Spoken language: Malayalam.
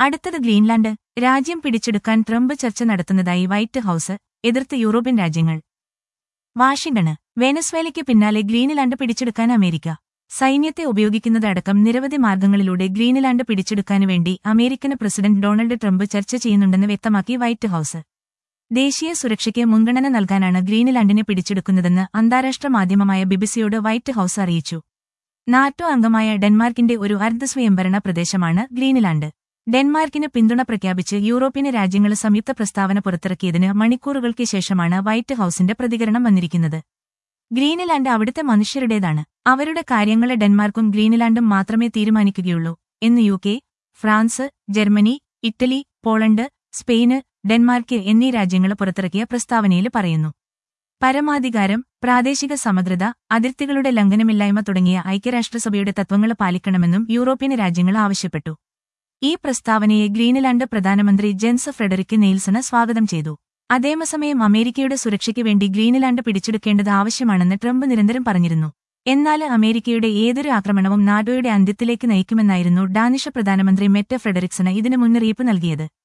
അടുത്തത് ഗ്രീൻലാൻഡ് രാജ്യം പിടിച്ചെടുക്കാൻ ട്രംപ് ചർച്ച നടത്തുന്നതായി വൈറ്റ് ഹൌസ് എതിർത്ത് യൂറോപ്യൻ രാജ്യങ്ങൾ വാഷിംഗ്ടണ് വെനസ്വേലയ്ക്ക് പിന്നാലെ ഗ്രീൻലാൻഡ് പിടിച്ചെടുക്കാൻ അമേരിക്ക സൈന്യത്തെ ഉപയോഗിക്കുന്നതടക്കം നിരവധി മാർഗങ്ങളിലൂടെ ഗ്രീൻലാൻഡ് പിടിച്ചെടുക്കാനു വേണ്ടി അമേരിക്കൻ പ്രസിഡന്റ് ഡൊണാൾഡ് ട്രംപ് ചർച്ച ചെയ്യുന്നുണ്ടെന്ന് വ്യക്തമാക്കി വൈറ്റ് ഹൌസ് ദേശീയ സുരക്ഷയ്ക്ക് മുൻഗണന നൽകാനാണ് ഗ്രീൻലാൻഡിനെ പിടിച്ചെടുക്കുന്നതെന്ന് അന്താരാഷ്ട്ര മാധ്യമമായ ബിബിസിയോട് വൈറ്റ് ഹൌസ് അറിയിച്ചു നാറ്റോ അംഗമായ ഡെൻമാർക്കിന്റെ ഒരു അർദ്ധസ്വയംഭരണ പ്രദേശമാണ് ഗ്രീൻലാൻഡ് ഡെൻമാർക്കിന് പിന്തുണ പ്രഖ്യാപിച്ച് യൂറോപ്യൻ രാജ്യങ്ങൾ സംയുക്ത പ്രസ്താവന പുറത്തിറക്കിയതിന് മണിക്കൂറുകൾക്ക് ശേഷമാണ് വൈറ്റ് ഹൌസിന്റെ പ്രതികരണം വന്നിരിക്കുന്നത് ഗ്രീൻലാൻഡ് അവിടുത്തെ മനുഷ്യരുടേതാണ് അവരുടെ കാര്യങ്ങളെ ഡെൻമാർക്കും ഗ്രീൻലാൻഡും മാത്രമേ തീരുമാനിക്കുകയുള്ളൂ എന്ന് U K France Germany Italy Poland Spain Denmark എന്നീ രാജ്യങ്ങൾ പുറത്തിറക്കിയ പ്രസ്താവനയിൽ പറയുന്നു പരമാധികാരം പ്രാദേശിക സമഗ്രത അതിർത്തികളുടെ ലംഘനമില്ലായ്മ തുടങ്ങിയ ഐക്യരാഷ്ട്രസഭയുടെ തത്വങ്ങൾ പാലിക്കണമെന്നും യൂറോപ്യൻ രാജ്യങ്ങൾ ആവശ്യപ്പെട്ടു ഈ പ്രസ്താവനയെ ഗ്രീൻലാൻഡ് പ്രധാനമന്ത്രി ജെൻസ് ഫ്രെഡറിക് നെയിൽസണ് സ്വാഗതം ചെയ്തു അതേസമയം അമേരിക്കയുടെ സുരക്ഷയ്ക്ക് വേണ്ടി ഗ്രീൻലാൻഡ് പിടിച്ചെടുക്കേണ്ടത് ആവശ്യമാണെന്ന് ട്രംപ് നിരന്തരം പറഞ്ഞിരുന്നു എന്നാൽ അമേരിക്കയുടെ ഏതൊരു ആക്രമണവും നാറ്റോയുടെ അന്ത്യത്തിലേക്ക് നയിക്കുമെന്നായിരുന്നു ഡാനിഷ് പ്രധാനമന്ത്രി മെറ്റെ ഫ്രെഡറിക്സണ് ഇതിന് മുന്നറിയിപ്പ് നൽകിയത്